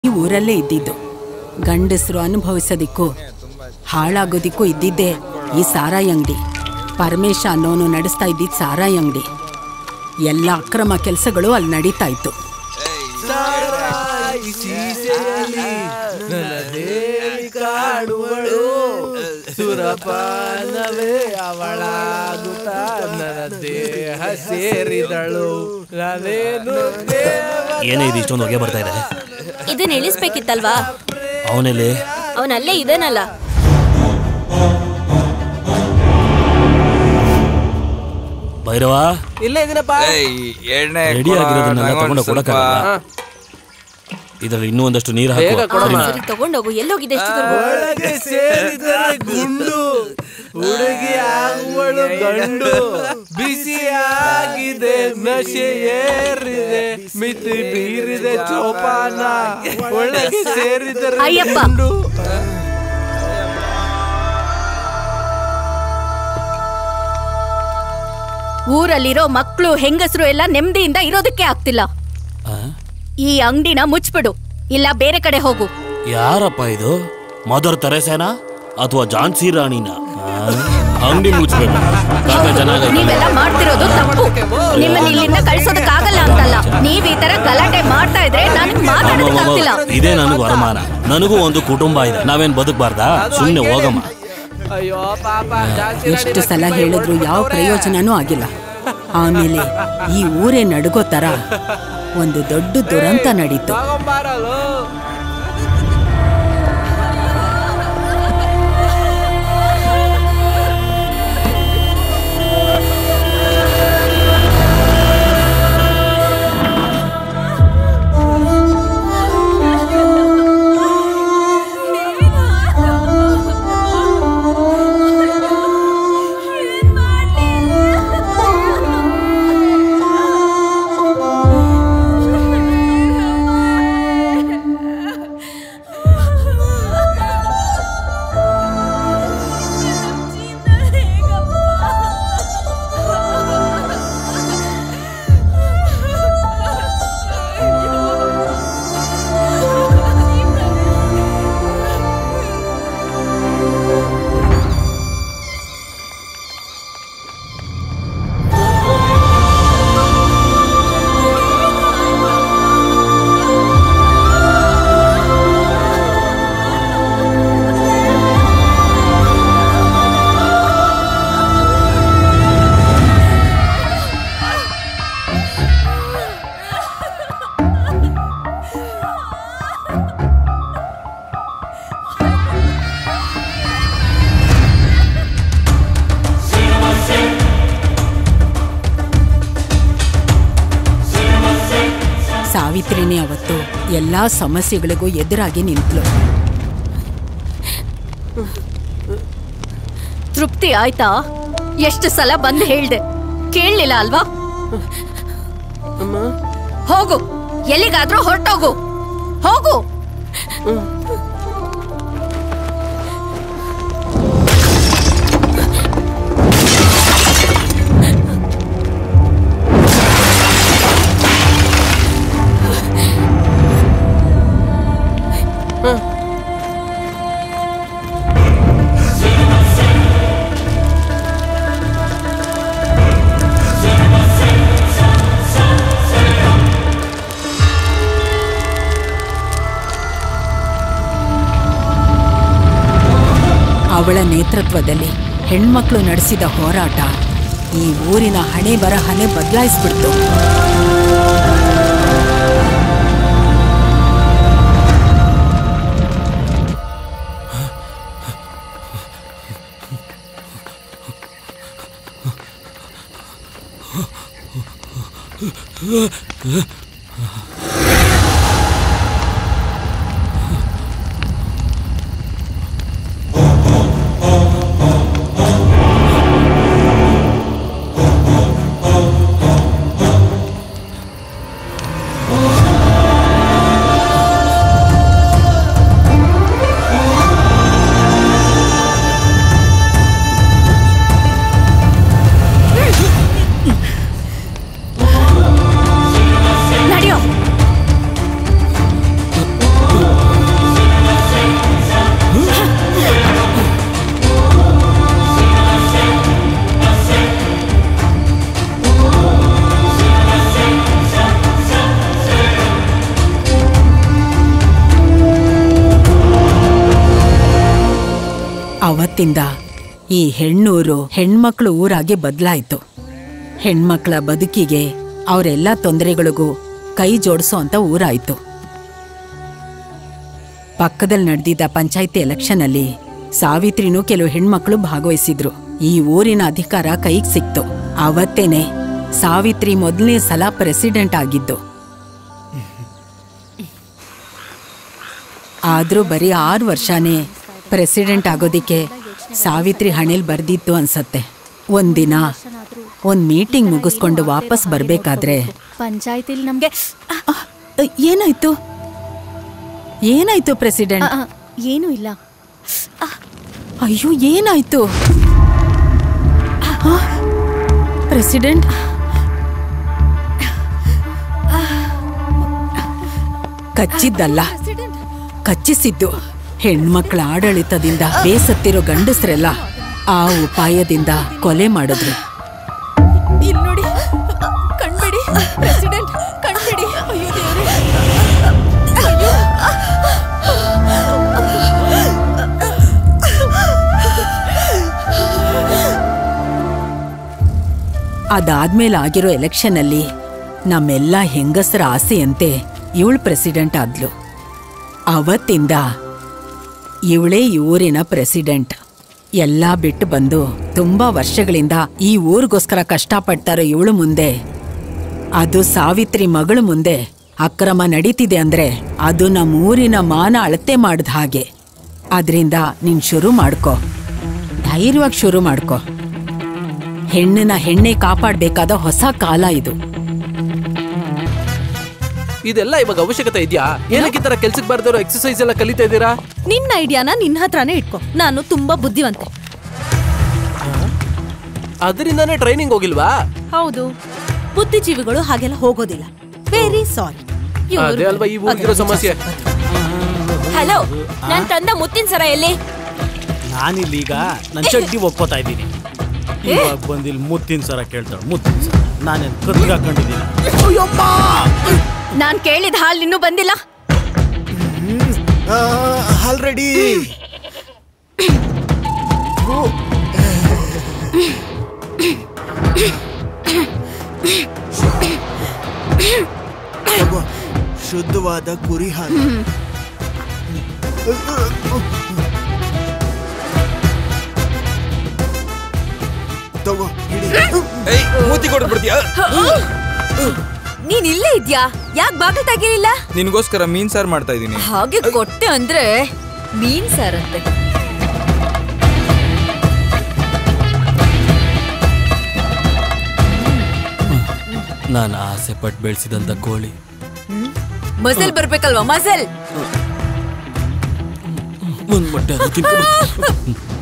ಈ ಊರಲ್ಲೇ ಇದ್ದಿದ್ದು ಗಂಡಸರು ಅನುಭವಿಸೋದಿಕ್ಕೂ ಹಾಳಾಗೋದಿಕ್ಕೂ ಇದ್ದಿದ್ದೇ ಈ ಸಾರಾಯಿ ಅಂಗಡಿ ಪರಮೇಶ ಅನ್ನೋನು ನಡೆಸ್ತಾ ಇದ್ದಿದ್ದು ಸಾರಾಯಿ ಅಂಗಡಿ ಎಲ್ಲ ಅಕ್ರಮ ಕೆಲಸಗಳು ಅಲ್ಲಿ ನಡೀತಾ ಇತ್ತು ಕಾಡುವಳು ಸುರಪಾನವೇ ಅವಳಾಗುತ್ತ ನನ್ನ ದೇಹ ಸೇರಿದಳು ನಾನೇನು ಏನೇ ಇದು ಇಷ್ಟೊಂದು ಹೊಗೆ ಬರ್ತಾ ಇದೆ ಇದನ್ನ ಇಳಿಸ್ಬೇಕಿತ್ತಲ್ವಾ ಅವನಲ್ಲಿ ಅವನಲ್ಲೇ ಇದೇನಲ್ಲ ಭೈರವ ಇಲ್ಲೇ ಇದೀನಪ್ಪ ಎಣ್ಣೆ ರೆಡಿ ಆಗಿರೋದನ್ನೆಲ್ಲ ತಗೊಂಡು ಕೊಡಕ್ಕಾಗಲ್ಲ ಇದ್ರಲ್ಲಿ ಇನ್ನೂ ಒಂದಷ್ಟು ನೀರು ಹಾಕು ಬೇಗ ಕೊಡಮ್ಮ. ಸರಿನಾ? ಸರಿ ತಗೊಂಡೋಗು ಎಲ್ಲೋಗಿದೆ ಎಷ್ಟು ಒಳಗೆ ಸೇರಿದರೆ ಗುಂಡು ಹುಡುಗಿ ಆಗುವಳು ಗಂಡು ಬಿಸಿಯಾಗಿದೆ ನಶೆ ಏರಿದೆ ಮಿತಿ ಬೀರಿದೆ ಚೋಪಾನ ಒಳಗೆ ಸೇರಿದರೆ ಅಯ್ಯಪ್ಪ. ಗುಂಡು ಊರಲ್ಲಿರೋ ಮಕ್ಕಳು ಹೆಂಗಸರು ಎಲ್ಲ ನೆಮ್ಮದಿಯಿಂದ ಇರೋದಕ್ಕೆ ಆಗ್ತಿಲ್ಲ ಆ? ಈ ಅಂಗಡಿನ ಮುಚ್ಬಿಡು ಇಲ್ಲ ಬೇರೆ ಕಡೆ ಹೋಗು ಯಾರಪ್ಪ ಇದು ಮದರ್ ತೆರೇಸೇನಾ ಅಥವಾ ಝಾನ್ಸಿ ರಾಣಿನ ಅಂಗಡಿ ಮುಚ್ಚಬೇಕು ಕತೆ ಚೆನ್ನಾಗೈತೆ ನೀವೆಲ್ಲ ಮಾಡ್ತಿರೋದು ತಪ್ಪು ನಿಮ್ಮನ್ನ ಇಲ್ಲಿಂದ ಕಳ್ಸೋದಕ್ಕಾಗಲ್ಲ ಅಂತಲ್ಲ ನೀವ್ ಈ ತರ ಗಲಾಟೆ ಮಾಡ್ತಾ ಇದ್ರೆ ನನಗ್ ಮಾತಾಡೋದಕ್ಕಾಗ್ತಿಲ್ಲ ಇದೇ ನನಗೂ ಅರಮಾನ ನನಗೂ ಒಂದು ಕುಟುಂಬ ಇದೆ ನಾವೇನ್ ಬದುಕಬಾರ್ದಾ ಸುಮ್ಮನೆ ಹೋಗಮ್ಮ ಅಯ್ಯೋ ಪಾಪ ಜಾಸ್ತಿ ಎಷ್ಟು ಸಲ ಹೇಳಿದ್ರು ಯಾವ ಪ್ರಯೋಜನನೂ ಆಗಿಲ್ಲ ಆಮೇಲೆ ಈ ಊರೇ ನಡುಗೋ ತರ ಒಂದು ದೊಡ್ಡ ದುರಂತ ನಡೀತು ತಗೊಂಬಾರಲು ಸಾವಿತ್ರಿನೇ ಅವತ್ತು ಎಲ್ಲಾ ಸಮಸ್ಯೆಗಳಿಗೂ ಎದುರಾಗಿ ನಿಂತ್ಲು ತೃಪ್ತಿ ಆಯ್ತಾ ಎಷ್ಟು ಸಲ ಬಂದು ಹೇಳ್ದೆ ಕೇಳಲಿಲ್ಲ ಅಲ್ವಾ ಹೋಗು ಎಲ್ಲಿಗಾದ್ರೂ ಹೊರಟೋಗು ಹೋಗು ಅವಳ ನೇತೃತ್ವದಲ್ಲಿ ಹೆಣ್ಮಕ್ಳು ನಡೆಸಿದ ಹೋರಾಟ ಈ ಊರಿನ ಹಣೆ ಬರಹನೆ ಬದಲಾಯಿಸ್ಬಿಡ್ತು ಅವತ್ತಿಂದ ಈ ಹೆಣ್ಣೂರು ಹೆಣ್ಮಕ್ಳು ಊರಾಗಿ ಬದಲಾಯಿತು ಹೆಣ್ಮಕ್ಳ ಬದುಕಿಗೆ ಅವರೆಲ್ಲ ತೊಂದರೆಗಳಿಗೂ ಕೈ ಜೋಡಿಸೋ ಅಂತ ಊರಾಯ್ತು ಪಕ್ಕದಲ್ಲಿ ನಡೆದಿದ್ದ ಪಂಚಾಯತಿ ಎಲೆಕ್ಷನ್ ಅಲ್ಲಿ ಸಾವಿತ್ರಿನೂ ಕೆಲವು ಹೆಣ್ಮಕ್ಳು ಭಾಗವಹಿಸಿದ್ರು ಈ ಊರಿನ ಅಧಿಕಾರ ಕೈಗೆ ಸಿಕ್ತು ಅವತ್ತೇನೆ ಸಾವಿತ್ರಿ ಮೊದಲನೇ ಸಲ ಪ್ರೆಸಿಡೆಂಟ್ ಆಗಿದ್ದು ಆದ್ರೂ ಬರೀ ಆರು ವರ್ಷನೇ ಪ್ರೆಸಿಡೆಂಟ್ ಆಗೋದಿಕ್ಕೆ ಸಾವಿತ್ರಿ ಹಣೆಲ್ ಬರ್ದಿತ್ತು ಅನ್ಸತ್ತೆ ಒಂದಿನ ಒಂದ್ ಮೀಟಿಂಗ್ ಮುಗಿಸ್ಕೊಂಡು ವಾಪಸ್ ಬರ್ಬೇಕಾದ್ರೆ ಪಂಚಾಯತಿಲಿ ನಮ್ಗೆ ಅ, ಏನಾಯ್ತು ಏನಾಯ್ತು ಪ್ರೆಸಿಡೆಂಟ್ ಆ, ಆ, ಏನೂ ಇಲ್ಲ ಅಯ್ಯೋ ಏನಾಯ್ತು ಆ, ಪ್ರೆಸಿಡೆಂಟ್ ಕಚ್ಚಿದ್ದಲ್ಲ ಕಚ್ಚಿಸಿದ್ದು ಹೆಣ್ಮಕ್ಳ ಆಡಳಿತದಿಂದ ಬೇಸತ್ತಿರೋ ಗಂಡಸ್ರೆಲ್ಲ ಆ ಉಪಾಯದಿಂದ ಕೊಲೆ ಮಾಡಿದ್ರು ಇಲ್ಲಿ ನೋಡಿ ಕಣ್ಬಿಡಿ ಪ್ರೆಸಿಡೆಂಟ್ ಕಣ್ಬಿಡಿ ಅಯ್ಯೋ ದೇವ್ರೇ ಅದಾದ್ಮೇಲೆ ಆಗಿರೋ ಎಲೆಕ್ಷನ್ ಅಲ್ಲಿ ನಮ್ಮೆಲ್ಲ ಹೆಂಗಸರ ಆಸೆಯಂತೆ ಇವಳು ಪ್ರೆಸಿಡೆಂಟ್ ಆದ್ಲು ಅವತ್ತಿಂದ ಇವಳೇ ಈ ಊರಿನ ಪ್ರೆಸಿಡೆಂಟ್ ಎಲ್ಲ ಬಿಟ್ಟು ಬಂದು ತುಂಬಾ ವರ್ಷಗಳಿಂದ ಈ ಊರಿಗೋಸ್ಕರ ಕಷ್ಟಪಡ್ತಾರೋ ಇವಳು ಮುಂದೆ ಅದು ಸಾವಿತ್ರಿ ಮಗಳು ಮುಂದೆ ಅಕ್ರಮ ನಡೀತಿದೆ ಅಂದ್ರೆ ಅದು ನಮ್ಮ ಊರಿನ ಮಾನ ಅಳತೆ ಮಾಡ್ದ ಹಾಗೆ ಅದರಿಂದ ನೀನ್ ಶುರು ಮಾಡ್ಕೋ ಧೈರ್ಯವಾಗಿ ಶುರು ಮಾಡ್ಕೋ ಹೆಣ್ಣನ್ನ ಹೆಣ್ಣೆ ಕಾಪಾಡ್ಬೇಕಾದ ಹೊಸ ಕಾಲ ಇದು ಇದೆಲ್ಲ ಇವಾಗ ಅವಶ್ಯಕತೆ ಇದೆಯಾ ಏನಕ್ಕೆ ಈ ತರ ಕೆಲ್ಸಕ್ಕೆ ಬರ್ದಿರೋ ಎಕ್ಸರ್ಸೈಸ್ ಎಲ್ಲ ಕಲಿತಾ ಇದ್ದೀರಾ ನಿನ್ನ ಐಡಿಯಾನ ನಿನ್ನ ಹತ್ರನೇ ಇಟ್ಕೊ ನಾನು ತುಂಬಾ ಬುದ್ಧಿವಂತೆ ಅದರಿಂದಾನೇ ಟ್ರೈನಿಂಗ್ ಹೋಗಿಲ್ವಾ ಹೌದು ಬುದ್ಧಿಜೀವಿಗಳು ಹಾಗೆಲ್ಲ ಹೋಗೋದಿಲ್ಲ ವೆರಿ ಸಾರಿ ಅದೇ ಅಲ್ವಾ ಈ ಊರಿಗಿರೋ ಸಮಸ್ಯೆ ಹಲೋ ನಾನ್ ತಂದ ಮುತ್ತಿನ ಸರ ಎಲ್ಲಿ ನಾನಿಲ್ಲೀಗ ನನ್ನ ಚಡ್ಡಿ ಒಪ್ಕೋತಾ ಇದ್ದೀನಿ ಇವಾಗ ಬಂದಿಲ್ಲಿ ಮುತ್ತಿನ ಸರ ಕೇಳ್ತಾಳೆ ಮುತ್ತಿನ ಸರ ನಾನೇನು ಕತ್ತಿಗೆ ಹಾಕೊಂಡಿದ್ದೀನಿ ನಾನ್ ಕೇಳಿದ ಹಾಲ್ ಇನ್ನೂ ಬಂದಿಲ್ಲ ಆಲ್ರೆಡಿ ಶುದ್ಧವಾದ ಕುರಿ ಹಾಲು ತಗೋ ಹಿಡಿ ಮೂತಿ ಕೊಟ್ಬಿಡ್ತೀಯ ನೀನ್ ಇಲ್ಲೇ ಇದ್ಯಾ ಯಾಕೆ ಬಾಗಿಲು ತೆಗಿಲಿಲ್ಲ ನಿನ್ಗೋಸ್ಕರ ಮೀನ್ ಸಾರ್ ಮಾಡ್ತಾ ಇದ್ದೀನಿ ಹಾಗೆ ಕೊಟ್ಟೆ ಅಂದ್ರೆ ಮೀನ್ ಸಾರ್ ಅಂತೆ ನಾನು ಆಸೆ ಪಟ್ಟು ಬೆಳೆಸಿದಂಥ ಕೋಳಿ ಮಸಲ್ ಬರ್ಬೇಕಲ್ವಾ ಮಸಲ್ ಒಂದು ಮೊಟ್ಟೆ ಅದು ತಿನ್ಕೊಂಡು